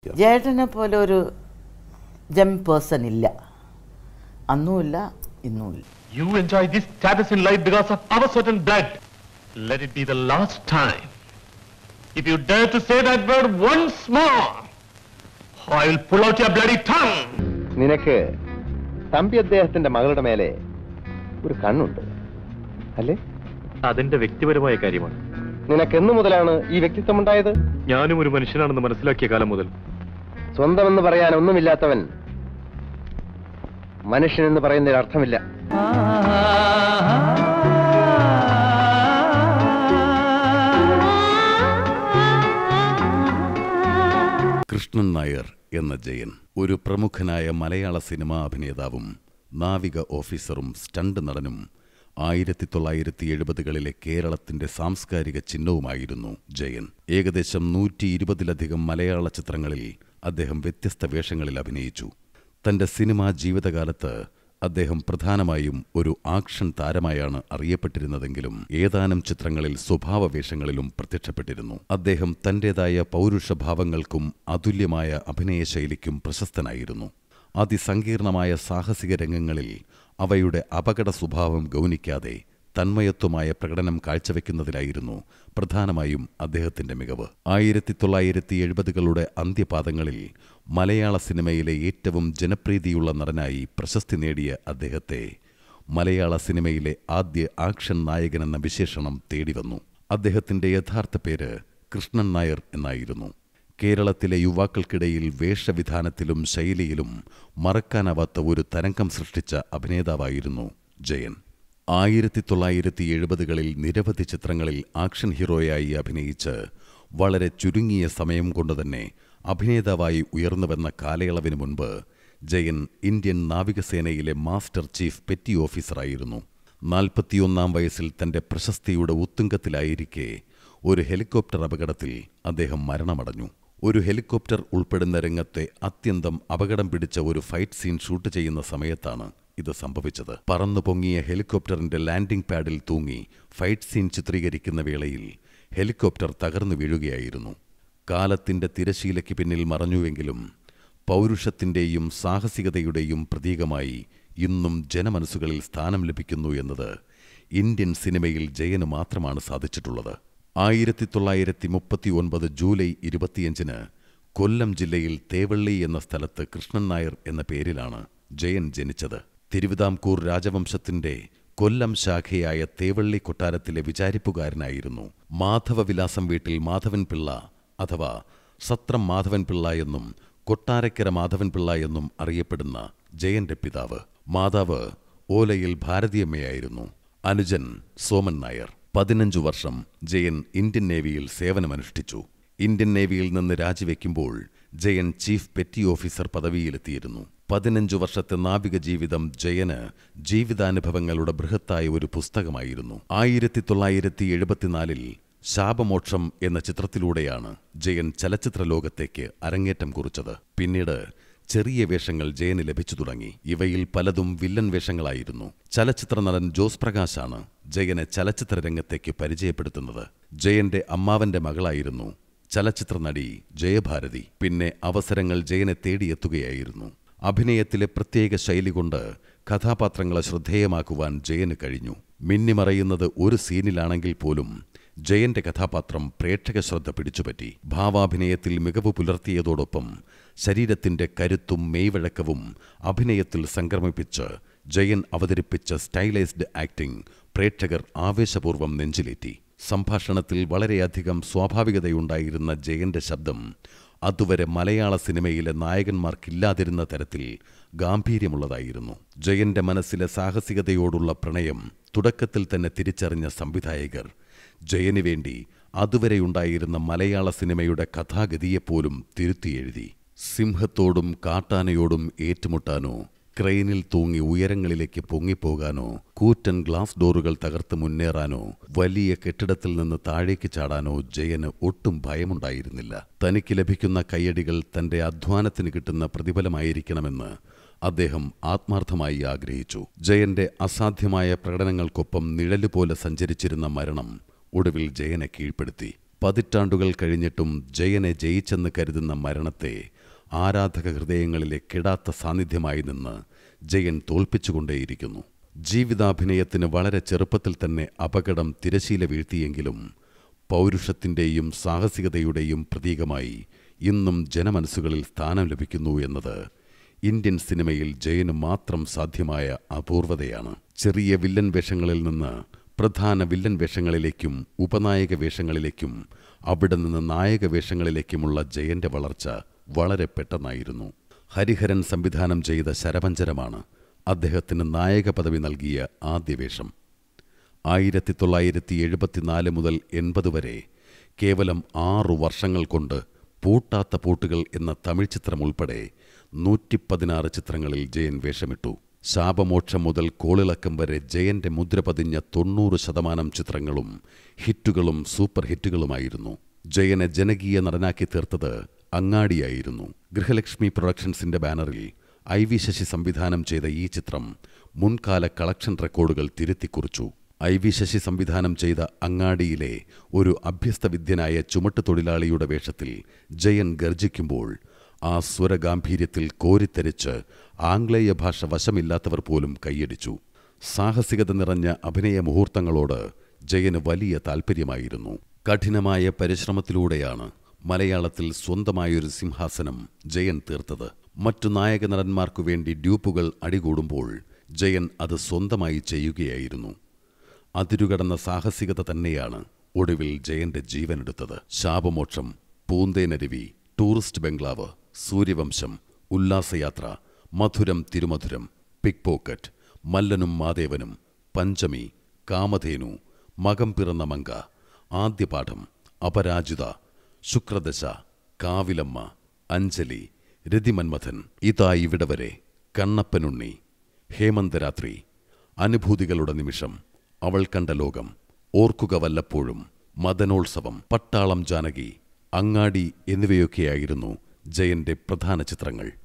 ജേട്ടനെ പോലെ ഒരു ജം പേഴ്സൺ ഇല്ല അന്നുമില്ല ഇന്നുമില്ല You enjoy this status in life because of our certain blood. Let it be the last time. If you dare to say that word once more, I will pull out your bloody tongue. നിനക്ക് തമ്പി അദ്ദേഹത്തിന്റെ മകളുടെ മേലെ ഒരു കണ്ണുണ്ട് അല്ലേ അതെന്റെ വ്യക്തിപരമായ കാര്യമാണ് നിനക്ക് എന്നു മുതലാണ് ഈ വ്യക്തിത്വം ഉണ്ടായത് ഞാനും ഒരു മനുഷ്യനാണെന്ന് മനസ്സിലാക്കിയ കാലം മുതൽ സ്വന്തമെന്ന് പറയാൻ ഒന്നുമില്ലാത്തവൻ മനുഷ്യൻ എന്ന് പറയുന്നതിൽ അർത്ഥമില്ല കൃഷ്ണൻ നായർ എന്ന ജയൻ ഒരു പ്രമുഖനായ മലയാള സിനിമാ അഭിനേതാവും നാവിക ഓഫീസറും സ്റ്റണ്ട് നടനും ആയിരത്തി തൊള്ളായിരത്തി എഴുപതുകളിലെ കേരളത്തിന്റെ സാംസ്കാരിക ചിഹ്നവുമായിരുന്നു ജയൻ ഏകദേശം നൂറ്റി ഇരുപതിലധികം മലയാള ചിത്രങ്ങളിൽ അദ്ദേഹം വ്യത്യസ്ത വേഷങ്ങളിൽ അഭിനയിച്ചു തന്റെ സിനിമാ ജീവിതകാലത്ത് അദ്ദേഹം പ്രധാനമായും ഒരു ആക്ഷൻ താരമായാണ് അറിയപ്പെട്ടിരുന്നതെങ്കിലും ഏതാനും ചിത്രങ്ങളിൽ സ്വഭാവ വേഷങ്ങളിലും പ്രത്യക്ഷപ്പെട്ടിരുന്നു അദ്ദേഹം തന്റേതായ പൗരുഷഭാവങ്ങൾക്കും അതുല്യമായ അഭിനയശൈലിക്കും പ്രശസ്തനായിരുന്നു അതിസങ്കീർണമായ സാഹസിക രംഗങ്ങളിൽ അവയുടെ അപകട സ്വഭാവം ഗൗനിക്കാതെ തന്മയത്വമായ പ്രകടനം കാഴ്ചവെക്കുന്നതിലായിരുന്നു പ്രധാനമായും അദ്ദേഹത്തിന്റെ മികവ് ആയിരത്തി തൊള്ളായിരത്തി എഴുപതുകളുടെ അന്ത്യപാദങ്ങളിൽ മലയാള സിനിമയിലെ ഏറ്റവും ജനപ്രീതിയുള്ള നടനായി പ്രശസ്തി നേടിയ അദ്ദേഹത്തെ മലയാള സിനിമയിലെ ആദ്യ ആക്ഷൻ നായകനെന്ന വിശേഷണം തേടിവന്നു അദ്ദേഹത്തിന്റെ യഥാർത്ഥ പേര് കൃഷ്ണൻ നായർ എന്നായിരുന്നു കേരളത്തിലെ യുവാക്കൾക്കിടയിൽ വേഷവിധാനത്തിലും ശൈലിയിലും മറക്കാനാവാത്ത ഒരു തരംഗം സൃഷ്ടിച്ച അഭിനേതാവായിരുന്നു ജയൻ ആയിരത്തി തൊള്ളായിരത്തി എഴുപതുകളിൽ നിരവധി ചിത്രങ്ങളിൽ ആക്ഷൻ ഹീറോയായി അഭിനയിച്ച് വളരെ ചുരുങ്ങിയ സമയം കൊണ്ടുതന്നെ അഭിനേതാവായി ഉയർന്നുവന്ന കാലയളവിന് മുൻപ് ജയൻ ഇന്ത്യൻ നാവികസേനയിലെ മാസ്റ്റർ ചീഫ് പെറ്റി ഓഫീസറായിരുന്നു നാൽപ്പത്തിയൊന്നാം വയസ്സിൽ തന്റെ പ്രശസ്തിയുടെ ഉത്തുംഗത്തിലായിരിക്കെ ഒരു ഹെലികോപ്റ്റർ അപകടത്തിൽ അദ്ദേഹം മരണമടഞ്ഞു ഒരു ഹെലികോപ്റ്റർ ഉൾപ്പെടുന്ന രംഗത്തെ അത്യന്തം അപകടം പിടിച്ച ഒരു ഫൈറ്റ് സീൻ ഷൂട്ട് ചെയ്യുന്ന സമയത്താണ് ഇത് സംഭവിച്ചത് പറന്നു പൊങ്ങിയ ഹെലികോപ്റ്ററിന്റെ ലാൻഡിംഗ് പാഡിൽ തൂങ്ങി ഫൈറ്റ് സീൻ ചിത്രീകരിക്കുന്ന വേളയിൽ ഹെലികോപ്റ്റർ തകർന്നു വീഴുകയായിരുന്നു കാലത്തിന്റെ തിരശീലയ്ക്ക് പിന്നിൽ മറഞ്ഞുവെങ്കിലും പൗരുഷത്തിന്റെയും സാഹസികതയുടെയും പ്രതീകമായി ഇന്നും ജനമനസ്സുകളിൽ സ്ഥാനം ലഭിക്കുന്നു എന്നത് ഇന്ത്യൻ സിനിമയിൽ ജയന് മാത്രമാണ് സാധിച്ചിട്ടുള്ളത് ആയിരത്തി തൊള്ളായിരത്തി മുപ്പത്തി ഒൻപത് ജൂലൈ ഇരുപത്തിയഞ്ചിന് കൊല്ലം ജില്ലയിൽ തേവള്ളി എന്ന സ്ഥലത്ത് കൃഷ്ണൻ നായർ എന്ന പേരിലാണ് ജയൻ ജനിച്ചത് തിരുവിതാംകൂർ രാജവംശത്തിന്റെ കൊല്ലം ശാഖയായ തേവള്ളി കൊട്ടാരത്തിലെ വിചാരിപ്പുകാരനായിരുന്നു മാധവവിലാസം വീട്ടിൽ മാധവൻ പിള്ള അഥവാ സത്രം മാധവൻ പിള്ള എന്നും കൊട്ടാരക്കര മാധവൻ പിള്ള എന്നും അറിയപ്പെടുന്ന ജയന്റെ പിതാവ് മാതാവ് ഓലയിൽ ഭാരതീയമ്മയായിരുന്നു അനുജൻ സോമൻ നായർ പതിനഞ്ചു വർഷം ജയൻ ഇന്ത്യൻ നേവിയിൽ സേവനമനുഷ്ഠിച്ചു ഇന്ത്യൻ നേവിയിൽ നിന്ന് രാജിവെക്കുമ്പോൾ ജയൻ ചീഫ് പെറ്റി ഓഫീസർ പദവിയിലെത്തിയിരുന്നു പതിനഞ്ചു വർഷത്തെ നാവിക ജീവിതം ജയന് ജീവിതാനുഭവങ്ങളുടെ ബൃഹത്തായ ഒരു പുസ്തകമായിരുന്നു ആയിരത്തി തൊള്ളായിരത്തി എഴുപത്തിനാലിൽ ശാപമോക്ഷം എന്ന ചിത്രത്തിലൂടെയാണ് ജയൻ ചലച്ചിത്ര ലോകത്തേക്ക് അരങ്ങേറ്റം കുറിച്ചത് പിന്നീട് ചെറിയ വേഷങ്ങൾ ജയന് ലഭിച്ചു തുടങ്ങി ഇവയിൽ പലതും വില്ലൻ വേഷങ്ങളായിരുന്നു ചലച്ചിത്ര നടൻ ജോസ് പ്രകാശാണ് ജയനെ ചലച്ചിത്ര രംഗത്തേക്ക് പരിചയപ്പെടുത്തുന്നത് ജയന്റെ അമ്മാവന്റെ മകളായിരുന്നു ചലച്ചിത്ര നടി ജയഭാരതി പിന്നെ അവസരങ്ങൾ ജയനെ തേടിയെത്തുകയായിരുന്നു അഭിനയത്തിലെ പ്രത്യേക ശൈലി കൊണ്ട് കഥാപാത്രങ്ങളെ ശ്രദ്ധേയമാക്കുവാൻ ജയന് കഴിഞ്ഞു മിന്നിമറയുന്നത് ഒരു സീനിലാണെങ്കിൽ പോലും ജയന്റെ കഥാപാത്രം പ്രേക്ഷക ശ്രദ്ധ പിടിച്ചുപറ്റി ഭാവാഭിനയത്തിൽ മികവ് പുലർത്തിയതോടൊപ്പം ശരീരത്തിന്റെ കരുത്തും മെയ്വഴക്കവും അഭിനയത്തിൽ സംക്രമിപ്പിച്ച് ജയൻ അവതരിപ്പിച്ച സ്റ്റൈലൈസ്ഡ് ആക്ടിംഗ് പ്രേക്ഷകർ ആവേശപൂർവ്വം നെഞ്ചിലേറ്റി സംഭാഷണത്തിൽ വളരെയധികം സ്വാഭാവികതയുണ്ടായിരുന്ന ജയന്റെ ശബ്ദം അതുവരെ മലയാള സിനിമയിലെ നായകന്മാർക്കില്ലാതിരുന്ന തരത്തിൽ ഗാംഭീര്യമുള്ളതായിരുന്നു ജയന്റെ മനസ്സിലെ സാഹസികതയോടുള്ള പ്രണയം തുടക്കത്തിൽ തന്നെ തിരിച്ചറിഞ്ഞ സംവിധായകർ ജയന് വേണ്ടി അതുവരെയുണ്ടായിരുന്ന മലയാള സിനിമയുടെ കഥാഗതിയെപ്പോലും തിരുത്തിയെഴുതി സിംഹത്തോടും കാട്ടാനയോടും ഏറ്റുമുട്ടാനോ ക്രെയിനിൽ തൂങ്ങി ഉയരങ്ങളിലേക്ക് പൊങ്ങിപ്പോകാനോ കൂറ്റൻ ഗ്ലാസ് ഡോറുകൾ തകർത്ത് മുന്നേറാനോ വലിയ കെട്ടിടത്തിൽ നിന്ന് താഴേക്ക് ചാടാനോ ജയന് ഒട്ടും ഭയമുണ്ടായിരുന്നില്ല തനിക്ക് ലഭിക്കുന്ന കയ്യടികൾ തന്റെ അധ്വാനത്തിന് കിട്ടുന്ന പ്രതിഫലമായിരിക്കണമെന്ന് അദ്ദേഹം ആത്മാർത്ഥമായി ആഗ്രഹിച്ചു ജയന്റെ അസാധ്യമായ പ്രകടനങ്ങൾക്കൊപ്പം നിഴലുപോലെ സഞ്ചരിച്ചിരുന്ന മരണം ഒടുവിൽ ജയനെ കീഴ്പ്പെടുത്തി പതിറ്റാണ്ടുകൾ കഴിഞ്ഞിട്ടും ജയനെ ജയിച്ചെന്ന് കരുതുന്ന മരണത്തെ ആരാധക ഹൃദയങ്ങളിലെ കിടാത്ത സാന്നിധ്യമായി നിന്ന് ജയൻ തോൽപ്പിച്ചുകൊണ്ടേയിരിക്കുന്നു ജീവിതാഭിനയത്തിന് വളരെ ചെറുപ്പത്തിൽ തന്നെ അപകടം തിരശീല വീഴ്ത്തിയെങ്കിലും പൗരുഷത്തിൻ്റെയും സാഹസികതയുടെയും പ്രതീകമായി ഇന്നും ജനമനസ്സുകളിൽ സ്ഥാനം ലഭിക്കുന്നു എന്നത് ഇന്ത്യൻ സിനിമയിൽ ജയന് മാത്രം സാധ്യമായ അപൂർവതയാണ് ചെറിയ വില്ലൻ വേഷങ്ങളിൽ നിന്ന് പ്രധാന വില്ലൻ വേഷങ്ങളിലേക്കും ഉപനായക വേഷങ്ങളിലേക്കും അവിടെ നിന്ന് നായക വേഷങ്ങളിലേക്കുമുള്ള ജയന്റെ വളർച്ച വളരെ പെട്ടെന്നായിരുന്നു ഹരിഹരൻ സംവിധാനം ചെയ്ത ശരപഞ്ചരമാണ് അദ്ദേഹത്തിന് നായക പദവി നൽകിയ ആദ്യ വേഷം ആയിരത്തി തൊള്ളായിരത്തി എഴുപത്തിനാല് മുതൽ എൺപത് വരെ കേവലം ആറു വർഷങ്ങൾ കൊണ്ട് പൂട്ടാത്ത പൂട്ടുകൾ എന്ന തമിഴ് ചിത്രം ഉൾപ്പെടെ നൂറ്റി പതിനാറ് ചിത്രങ്ങളിൽ ജയൻ വേഷമിട്ടു ശാപമോക്ഷം മുതൽ കോളിളക്കം വരെ ജയന്റെ മുദ്ര പതിഞ്ഞ തൊണ്ണൂറ് ശതമാനം ചിത്രങ്ങളും ഹിറ്റുകളും സൂപ്പർ ഹിറ്റുകളുമായിരുന്നു ജയനെ ജനകീയ നടനാക്കി തീർത്തത് അങ്ങാടിയായിരുന്നു ഗൃഹലക്ഷ്മി പ്രൊഡക്ഷൻസിന്റെ ബാനറിൽ ഐ വി ശശി സംവിധാനം ചെയ്ത ഈ ചിത്രം മുൻകാല കളക്ഷൻ റെക്കോർഡുകൾ തിരുത്തിക്കുറിച്ചു ഐ വി ശശി സംവിധാനം ചെയ്ത അങ്ങാടിയിലെ ഒരു അഭ്യസ്തവിദ്യനായ ചുമട്ടുതൊഴിലാളിയുടെ വേഷത്തിൽ ജയൻ ഗർജിക്കുമ്പോൾ ആ സ്വരഗാംഭീര്യത്തിൽ കോരിത്തെരിച്ച് ആംഗ്ലേയ ഭാഷ വശമില്ലാത്തവർ പോലും കൈയടിച്ചു സാഹസികത നിറഞ്ഞ അഭിനയ മുഹൂർത്തങ്ങളോട് ജയന് വലിയ താൽപ്പര്യമായിരുന്നു കഠിനമായ പരിശ്രമത്തിലൂടെയാണ് മലയാളത്തിൽ സ്വന്തമായൊരു സിംഹാസനം ജയൻ തീർത്തത് മറ്റു നായക നടന്മാർക്കു വേണ്ടി ഡ്യൂപ്പുകൾ അടികൂടുമ്പോൾ ജയൻ അത് സ്വന്തമായി ചെയ്യുകയായിരുന്നു അതിരുകടന്ന സാഹസികത തന്നെയാണ് ഒടുവിൽ ജയന്റെ ജീവനെടുത്തത് ശാപമോക്ഷം പൂന്തേനരുവി ടൂറിസ്റ്റ് ബംഗ്ലാവ് സൂര്യവംശം ഉല്ലാസയാത്ര മധുരം തിരുമധുരം പിക് പോക്കറ്റ് മല്ലനും മാദേവനും പഞ്ചമി കാമധേനു മകം പിറന്ന മങ്ക ആദ്യപാഠം അപരാജിത ശുക്രദശ കാവിലമ്മ അഞ്ജലി രതിമന്മഥൻ ഇതാ ഇവിടെ വരെ കണ്ണപ്പനുണ്ണി ഹേമന്തരാത്രി അനുഭൂതികളുടെ നിമിഷം അവൾ കണ്ട ലോകം ഓർക്കുക വല്ലപ്പോഴും മദനോത്സവം പട്ടാളം ജാനകി അങ്ങാടി എന്നിവയൊക്കെയായിരുന്നു ജയന്റെ പ്രധാന ചിത്രങ്ങൾ